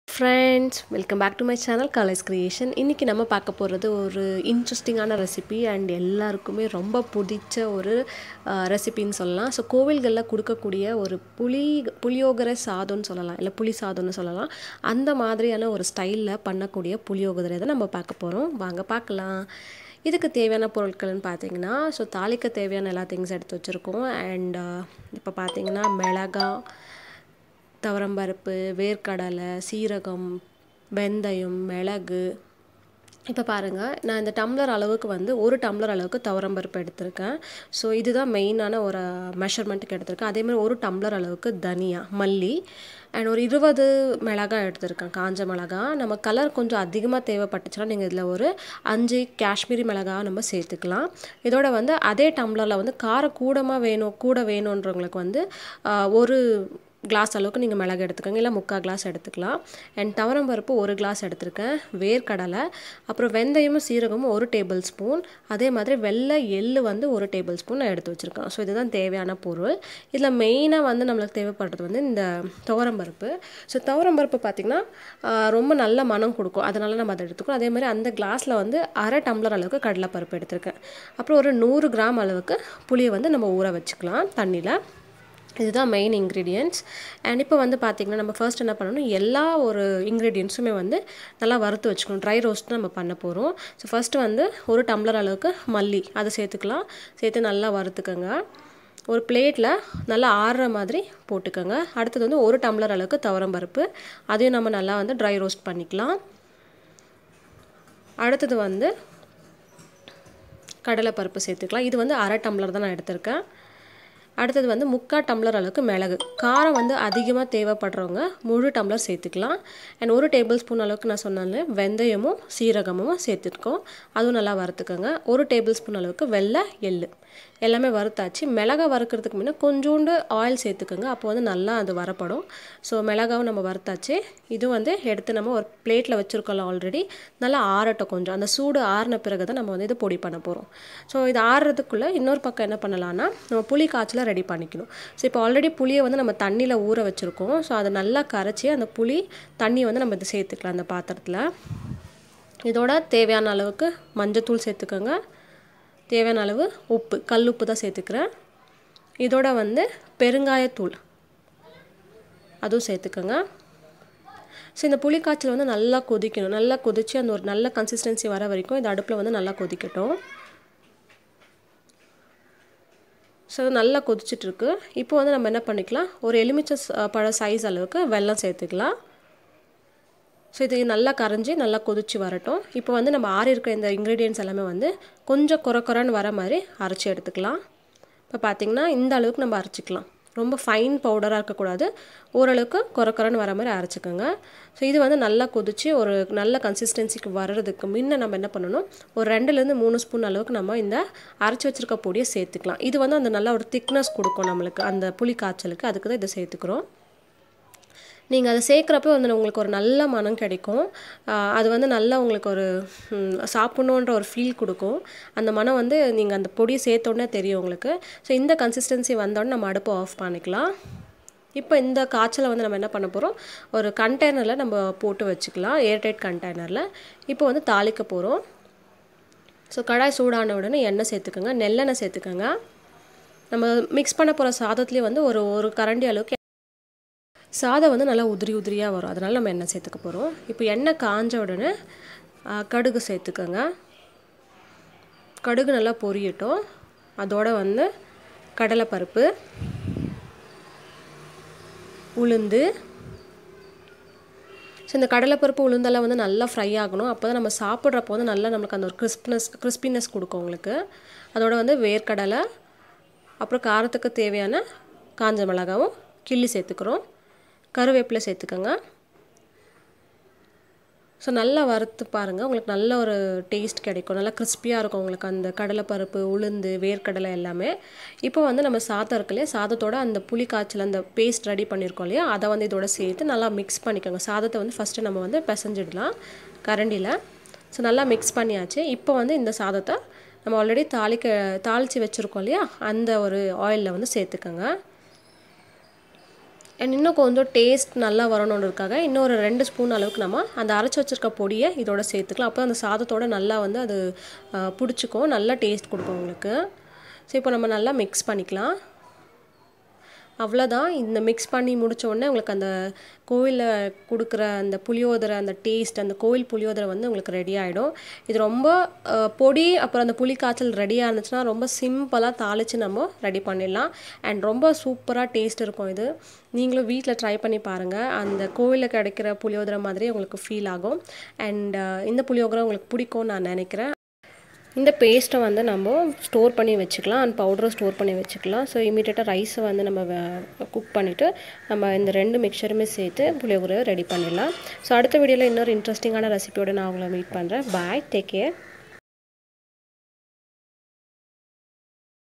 friends welcome back to my channel colours creation இன்றைக்கி நம்ம பார்க்க போகிறது ஒரு இன்ட்ரெஸ்டிங்கான ரெசிபி அண்ட் எல்லாருக்குமே ரொம்ப பிடிச்ச ஒரு ரெசிபின்னு சொல்லலாம் ஸோ கோவில்களில் கொடுக்கக்கூடிய ஒரு புளி புளியோகரை சாதம்னு சொல்லலாம் இல்லை புளி சாதம்னு சொல்லலாம் அந்த மாதிரியான ஒரு ஸ்டைலில் பண்ணக்கூடிய புளியோகரை தான் நம்ம பார்க்க போகிறோம் வாங்க பார்க்கலாம் இதுக்கு தேவையான பொருட்கள்னு பார்த்தீங்கன்னா ஸோ தாளிக்க தேவையான எல்லா திங்ஸ் எடுத்து வச்சுருக்கோம் அண்ட் இப்போ பார்த்தீங்கன்னா மிளகா துவரம்பருப்பு வேர்க்கடலை சீரகம் வெந்தயம் மிளகு இப்போ பாருங்கள் நான் இந்த டம்ளர் அளவுக்கு வந்து ஒரு டம்ளர் அளவுக்கு துவரம்பருப்பு எடுத்திருக்கேன் ஸோ இதுதான் மெயினான ஒரு மெஷர்மெண்ட்டுக்கு எடுத்திருக்கேன் அதேமாதிரி ஒரு டம்ளர் அளவுக்கு தனியா மல்லி அண்ட் ஒரு இருபது மிளகாய் எடுத்திருக்கேன் காஞ்ச மிளகா நம்ம கலர் கொஞ்சம் அதிகமாக தேவைப்பட்டுச்சுன்னா நீங்கள் இதில் ஒரு அஞ்சு காஷ்மீரி மிளகா நம்ம சேர்த்துக்கலாம் இதோட வந்து அதே டம்ளரில் வந்து காரம் கூடமாக வேணும் கூட வேணுன்றவங்களுக்கு வந்து ஒரு கிளாஸ் அளவுக்கு நீங்கள் மிளகு எடுத்துக்கோங்க இல்லை முக்கால் கிளாஸ் எடுத்துக்கலாம் அண்ட் துவரம் பருப்பு ஒரு கிளாஸ் எடுத்திருக்கேன் வேர்க்கடலை அப்புறம் வெந்தயமும் சீரகமும் ஒரு டேபிள் ஸ்பூன் அதே மாதிரி வெள்ளை எள்ளு வந்து ஒரு டேபிள் ஸ்பூன் நான் எடுத்து வச்சுருக்கேன் ஸோ இதுதான் தேவையான பொருள் இதில் மெயினாக வந்து நம்மளுக்கு தேவைப்படுறது வந்து இந்த துவரம் பருப்பு ஸோ துவரம் பருப்பு பார்த்திங்கன்னா ரொம்ப நல்ல மனம் கொடுக்கும் அதனால நம்ம அதை எடுத்துக்கணும் அதே மாதிரி அந்த கிளாஸில் வந்து அரை டம்ளர் அளவுக்கு கடலைப்பருப்பு எடுத்திருக்கேன் அப்புறம் ஒரு நூறு கிராம் அளவுக்கு புளியை வந்து நம்ம ஊற வச்சுக்கலாம் தண்ணியில் இதுதான் மெயின் இன்க்ரீடியன்ட்ஸ் அண்ட் இப்போ வந்து பார்த்திங்கன்னா நம்ம ஃபர்ஸ்ட் என்ன பண்ணணும் எல்லா ஒரு இன்க்ரீடியன்ஸுமே வந்து நல்லா வறுத்து வச்சுக்கணும் ட்ரை ரோஸ்ட் நம்ம பண்ண போகிறோம் ஸோ ஃபஸ்ட்டு வந்து ஒரு டம்ளர் அளவுக்கு மல்லி அதை சேர்த்துக்கலாம் சேர்த்து நல்லா வறுத்துக்கோங்க ஒரு பிளேட்டில் நல்லா ஆறுற மாதிரி போட்டுக்கோங்க அடுத்தது வந்து ஒரு டம்ளர் அளவுக்கு துவரம் பருப்பு அதையும் நம்ம நல்லா வந்து ட்ரை ரோஸ்ட் பண்ணிக்கலாம் அடுத்தது வந்து கடலைப்பருப்பு சேர்த்துக்கலாம் இது வந்து அரை டம்ளர் தான் நான் எடுத்திருக்கேன் அடுத்தது வந்து முக்கால் டம்ளர் அளவுக்கு மிளகு காரம் வந்து அதிகமாக தேவைப்படுறவங்க முழு டம்ளர் சேர்த்துக்கலாம் அண்ட் ஒரு டேபிள் ஸ்பூன் அளவுக்கு நான் சொன்னால வெந்தயமும் சீரகமும் சேர்த்துருக்கோம் அதுவும் நல்லா வறுத்துக்கோங்க ஒரு டேபிள் ஸ்பூன் அளவுக்கு வெள்ளை எள்ளு எல்லாமே வறுத்தாச்சு மிளகா வறுக்கிறதுக்கு முன்னே கொஞ்சோண்டு ஆயில் சேர்த்துக்கோங்க அப்போ வந்து நல்லா அது வரப்படும் ஸோ மிளகாவும் நம்ம வறுத்தாச்சு இதுவும் வந்து எடுத்து நம்ம ஒரு பிளேட்டில் வச்சுருக்கோம்ல ஆல்ரெடி நல்லா ஆறட்டும் கொஞ்சம் அந்த சூடு ஆறின பிறகு தான் நம்ம வந்து இது பொடி பண்ண போகிறோம் ஸோ இது ஆறுறதுக்குள்ளே இன்னொரு பக்கம் என்ன பண்ணலான்னா நம்ம புளி காய்ச்சலை ரெடி பண்ணிக்கணும் ஸோ இப்போ ஆல்ரெடி புளியை வந்து நம்ம தண்ணியில் ஊற வச்சுருக்கோம் ஸோ அதை நல்லா கரைச்சி அந்த புளி தண்ணியை வந்து நம்ம இது சேர்த்துக்கலாம் அந்த பாத்திரத்தில் இதோட தேவையான அளவுக்கு மஞ்சத்தூள் சேர்த்துக்கோங்க தேவையான அளவு உப்பு கல் உப்பு தான் சேர்த்துக்கிறேன் இதோட வந்து பெருங்காயத்தூள் அதுவும் சேர்த்துக்கோங்க ஸோ இந்த புளி காய்ச்சல் வந்து நல்லா கொதிக்கணும் நல்லா கொதித்து அந்த ஒரு நல்ல கன்சிஸ்டன்சி வர வரைக்கும் இந்த அடுப்பில் வந்து நல்லா கொதிக்கட்டும் ஸோ நல்லா கொதிச்சிட்ருக்கு இப்போ வந்து நம்ம என்ன பண்ணிக்கலாம் ஒரு எலுமிச்சை பழ சைஸ் அளவுக்கு வெல்லம் சேர்த்துக்கலாம் ஸோ இது நல்லா கரைஞ்சி நல்லா கொதிச்சு வரட்டும் இப்போ வந்து நம்ம ஆறி இருக்கிற இந்த இன்க்ரீடியன்ஸ் எல்லாமே வந்து கொஞ்சம் குறை குறைன்னு வர மாதிரி அரைச்சி எடுத்துக்கலாம் இப்போ பார்த்திங்கன்னா இந்த அளவுக்கு நம்ம அரைச்சிக்கலாம் ரொம்ப ஃபைன் பவுடராக இருக்கக்கூடாது ஓரளவுக்கு குறை குறைன்னு வர மாதிரி அரைச்சிக்கோங்க ஸோ இது வந்து நல்லா கொதித்து ஒரு நல்ல கன்சிஸ்டன்சிக்கு வர்றதுக்கு முன்ன நம்ம என்ன பண்ணணும் ஒரு ரெண்டுலேருந்து மூணு ஸ்பூன் அளவுக்கு நம்ம இந்த அரைச்சி வச்சுருக்க பொடியை சேர்த்துக்கலாம் இது வந்து அந்த நல்ல ஒரு திக்னஸ் கொடுக்கும் நம்மளுக்கு அந்த புளி காய்ச்சலுக்கு அதுக்கு தான் இதை சேர்த்துக்கிறோம் நீங்கள் அதை சேர்க்குறப்ப வந்து உங்களுக்கு ஒரு நல்ல மனம் கிடைக்கும் அது வந்து நல்லா உங்களுக்கு ஒரு சாப்பிட்ணுன்ற ஒரு ஃபீல் கொடுக்கும் அந்த மனம் வந்து நீங்கள் அந்த பொடியை சேர்த்தோன்னே தெரியும் உங்களுக்கு ஸோ இந்த கன்சிஸ்டன்சி வந்தோடனே நம்ம அடுப்பை ஆஃப் பண்ணிக்கலாம் இப்போ இந்த காய்ச்சலை வந்து நம்ம என்ன பண்ண போகிறோம் ஒரு கண்டெய்னரில் நம்ம போட்டு வச்சுக்கலாம் ஏர்டைட் கண்டெய்னரில் இப்போ வந்து தாளிக்க போகிறோம் ஸோ கடாய் சூடான உடனே எண்ணெய் சேர்த்துக்கோங்க நெல்லெண்ணெய் சேர்த்துக்கோங்க நம்ம மிக்ஸ் பண்ண போகிற சாதத்துலேயே வந்து ஒரு ஒரு கரண்டி அளவுக்கு சாதம் வந்து நல்லா உதிரி உதிரியாக வரும் அதனால் நம்ம எண்ணெய் சேர்த்துக்க போகிறோம் இப்போ எண்ணெய் காஞ்ச உடனே கடுகு சேர்த்துக்கோங்க கடுகு நல்லா பொரியட்டும் அதோட வந்து கடலைப்பருப்பு உளுந்து ஸோ இந்த கடலைப்பருப்பு உளுந்தெல்லாம் வந்து நல்லா ஃப்ரை ஆகணும் அப்போ தான் நம்ம சாப்பிட்றப்போ வந்து நல்லா நம்மளுக்கு அந்த ஒரு கிறிஸ்ப்னஸ் கிறிஸ்பினஸ் கொடுக்கும் உங்களுக்கு அதோட வந்து வேர்க்கடலை அப்புறம் காரத்துக்கு தேவையான காஞ்ச மிளகாவும் கிள்ளி சேர்த்துக்கிறோம் கருவேப்பிலை சேர்த்துக்கோங்க ஸோ நல்லா வறுத்து பாருங்கள் உங்களுக்கு நல்ல ஒரு டேஸ்ட் கிடைக்கும் நல்லா கிறிஸ்பியாக இருக்கும் உங்களுக்கு அந்த கடலைப்பருப்பு உளுந்து வேர்க்கடலை எல்லாமே இப்போ வந்து நம்ம சாதம் இருக்கு இல்லையா சாதத்தோட அந்த புளி காய்ச்சல் அந்த பேஸ்ட் ரெடி பண்ணியிருக்கோம் இல்லையா அதை வந்து இதோட சேர்த்து நல்லா மிக்ஸ் பண்ணிக்கோங்க சாதத்தை வந்து ஃபஸ்ட்டு நம்ம வந்து பிசைஞ்சிடலாம் கரண்டியில் ஸோ நல்லா மிக்ஸ் பண்ணியாச்சு இப்போ வந்து இந்த சாதத்தை நம்ம ஆல்ரெடி தாளிக்க தாளித்து வச்சுருக்கோம் இல்லையா அந்த ஒரு ஆயிலில் வந்து சேர்த்துக்கோங்க அண்ட் இன்னும் கொஞ்சம் டேஸ்ட் நல்லா வரணுன்றதுக்காக இன்னொரு ரெண்டு ஸ்பூன் அளவுக்கு நம்ம அந்த அரைச்சி வச்சிருக்க பொடியை இதோட சேர்த்துக்கலாம் அப்போ அந்த சாதத்தோட நல்லா வந்து அது அஹ், பிடிச்சிக்கும் நல்லா டேஸ்ட் கொடுக்கும் உங்களுக்கு ஸோ இப்போ நம்ம நல்லா மிக்ஸ் பண்ணிக்கலாம் அவ்வளோதான் இந்த மிக்ஸ் பண்ணி முடிச்ச உடனே உங்களுக்கு அந்த கோவிலில் கொடுக்குற அந்த புளியோதரை அந்த டேஸ்ட் அந்த கோவில் புளியோதரை வந்து உங்களுக்கு ரெடி ஆகிடும் இது ரொம்ப அஹ், பொடி அப்புறம் அந்த புளி காய்ச்சல் ரெடியாக இருந்துச்சுன்னா ரொம்ப சிம்பிளாக தாளித்து நம்ம ரெடி பண்ணிடலாம் அண்ட் ரொம்ப சூப்பராக டேஸ்ட் இருக்கும் இது நீங்களும் வீட்டில் ட்ரை பண்ணி பாருங்கள் அந்த கோவிலில் கிடைக்கிற புளியோதரை மாதிரி உங்களுக்கு ஃபீல் ஆகும் அண்ட் இந்த புளியோதரை உங்களுக்கு பிடிக்கும்னு நான் நினைக்கிறேன் இந்த பேஸ்ட்டை வந்து நம்ம ஸ்டோர் பண்ணி வச்சுக்கலாம் அண்ட் பவுடரும் ஸ்டோர் பண்ணி வச்சுக்கலாம் ஸோ இமீடியட்டாக ரைஸை வந்து நம்ம குக் பண்ணிவிட்டு நம்ம இந்த ரெண்டு மிக்சருமே சேர்த்து புளியோகரை ரெடி பண்ணிடலாம் ஸோ அடுத்த வீடியோவில் இன்னொரு இன்ட்ரெஸ்டிங்கான ரெசிபியோட நான் உங்களை மீட் பண்ணுறேன் பாய் டேக் கேர்